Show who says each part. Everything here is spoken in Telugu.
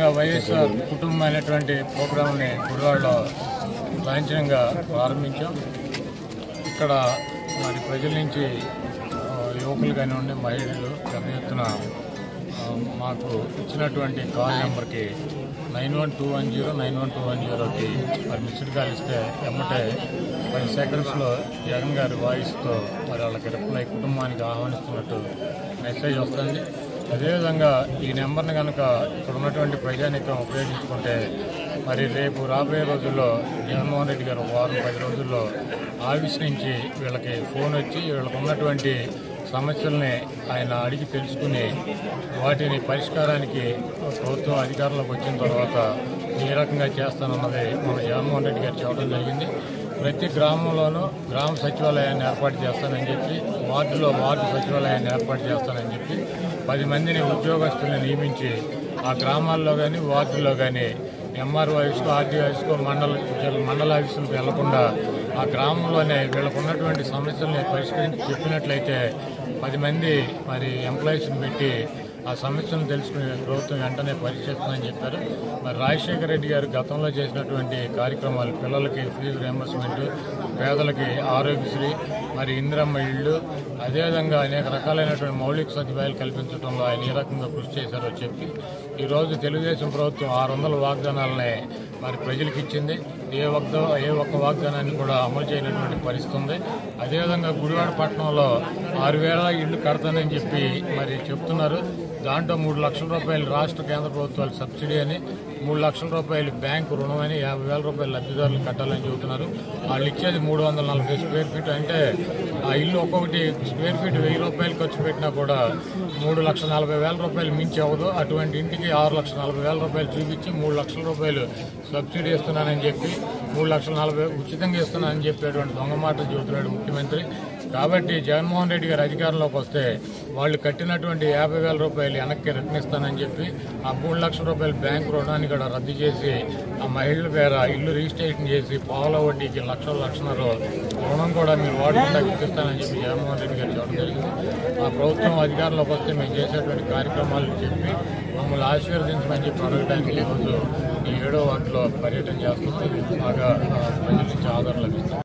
Speaker 1: అదేవిధంగా వైఎస్ఆర్ కుటుంబం అనేటువంటి ప్రోగ్రాంని గుడివాడలో లాంఛనంగా ప్రారంభించాం ఇక్కడ మరి ప్రజల నుంచి ఆ, యువకులు కానివ్వండి మహిళలు పెద్ద ఎత్తున ఆ, మాకు ఇచ్చినటువంటి కాల్ నెంబర్కి nine one two one zero nine one two one జీరోకి మరి మిస్డ్ కాల్ ఇస్తే ఎమ్మటే పది సెకండ్స్లో జగన్ గారి వాయిస్తో మరి వాళ్ళకి రిప్లై కుటుంబానికి ఆహ్వానిస్తున్నట్టు మెసేజ్ వస్తుంది అదేవిధంగా ఈ నెంబర్ని కనుక ఇక్కడ ఉన్నటువంటి ప్రజానికం ఉపయోగించుకుంటే మరి రేపు రాబోయే రోజుల్లో జగన్మోహన్ రెడ్డి గారు ఒక వారం పది రోజుల్లో ఆఫీస్ నుంచి వీళ్ళకి ఫోన్ వచ్చి వీళ్ళకు ఉన్నటువంటి సమస్యల్ని ఆయన అడిగి తెలుసుకుని వాటిని పరిష్కారానికి ప్రభుత్వం అధికారంలోకి వచ్చిన తర్వాత ఏ రకంగా చేస్తానన్నది మన జగన్మోహన్ రెడ్డి గారు చెప్పడం జరిగింది ప్రతి గ్రామంలోనూ గ్రామ సచివాలయాన్ని ఏర్పాటు చేస్తానని చెప్పి వార్డులో వార్డు సచివాలయాన్ని ఏర్పాటు చేస్తానని చెప్పి పది మందిని ఉద్యోగస్తుల్ని నియమించి ఆ గ్రామాల్లో కానీ వార్డుల్లో కానీ ఎంఆర్ఓ ఆఫీస్కో ఆర్డీ ఆఫీస్కో మండల మండల ఆఫీసులకు వెళ్లకుండా ఆ గ్రామంలోనే వీళ్ళకు ఉన్నటువంటి సమస్యల్ని పరిష్కరించి చెప్పినట్లయితే పది మంది మరి ఎంప్లాయీస్ని పెట్టి ఆ సమస్యలను తెలుసుకునే ప్రభుత్వం వెంటనే పరిశీలిస్తుందని చెప్పారు మరి రాజశేఖర రెడ్డి గారు గతంలో చేసినటువంటి కార్యక్రమాలు పిల్లలకి ఫీజు రియంబర్స్మెంట్ పేదలకి ఆరోగ్యశ్రీ మరి ఇందిరమ్మ ఇళ్ళు అదేవిధంగా అనేక రకాలైనటువంటి మౌలిక సదుపాయాలు కల్పించడంలో ఆయన ఏ రకంగా కృషి చేశారో చెప్పి ఈరోజు తెలుగుదేశం ప్రభుత్వం ఆరు వందల వాగ్దానాలని మరి ప్రజలకు ఇచ్చింది ఏ ఒక్క ఏ ఒక్క వాగ్దానాన్ని కూడా అమలు చేయనటువంటి పరిస్థితి ఉంది అదేవిధంగా గుడివాడ పట్టణంలో ఆరు వేల ఇళ్ళు కడతానని చెప్పి మరి చెప్తున్నారు దాంట్లో మూడు లక్షల రూపాయలు రాష్ట్ర కేంద్ర ప్రభుత్వాలు సబ్సిడీ అని మూడు లక్షల రూపాయలు బ్యాంకు రుణం అని యాభై వేల రూపాయలు లబ్ధిదారులు కట్టాలని చెబుతున్నారు వాళ్ళు ఇచ్చేది మూడు వందల నలభై స్క్వేర్ ఫీట్ అంటే ఆ ఇల్లు ఒక్కొక్కటి స్క్వేర్ ఫీట్ వెయ్యి రూపాయలు ఖర్చు పెట్టినా కూడా మూడు లక్షల నలభై వేల రూపాయలు మించి అవ్వదు అటువంటి ఇంటికి ఆరు లక్షల నలభై వేల రూపాయలు చూపించి మూడు లక్షల రూపాయలు సబ్సిడీ ఇస్తున్నానని చెప్పి మూడు లక్షల నలభై ఉచితంగా ఇస్తున్నానని చెప్పేటువంటి దొంగ మాటలు చెబుతున్నాడు ముఖ్యమంత్రి కాబట్టి జగన్మోహన్ రెడ్డి గారు అధికారంలోకి వస్తే వాళ్ళు కట్టినటువంటి యాభై వేల రూపాయలు వెనక్కి రిటర్న్ ఇస్తానని చెప్పి ఆ మూడు లక్షల రూపాయల బ్యాంకు రుణాన్ని కూడా రద్దు చేసి ఆ మహిళల పేర ఇల్లు రిజిస్ట్రేషన్ చేసి పావుల వడ్డీకి లక్షల లక్షన్నర రుణం కూడా మీరు వాడకుండా ఇప్పిస్తానని చెప్పి జగన్మోహన్ రెడ్డి గారు చెప్పడం జరిగింది ఆ ప్రభుత్వం అధికారంలోకి వస్తే మేము చేసేటువంటి కార్యక్రమాలు చెప్పి మమ్మల్ని ఆశీర్వదించమని చెప్పి అడగడానికి ఈరోజు ఈ ఏడో వార్డులో పర్యటన చేస్తున్నాం ఇది బాగా ఆ, ప్రజల నుంచి ఆదరణ లభిస్తుంది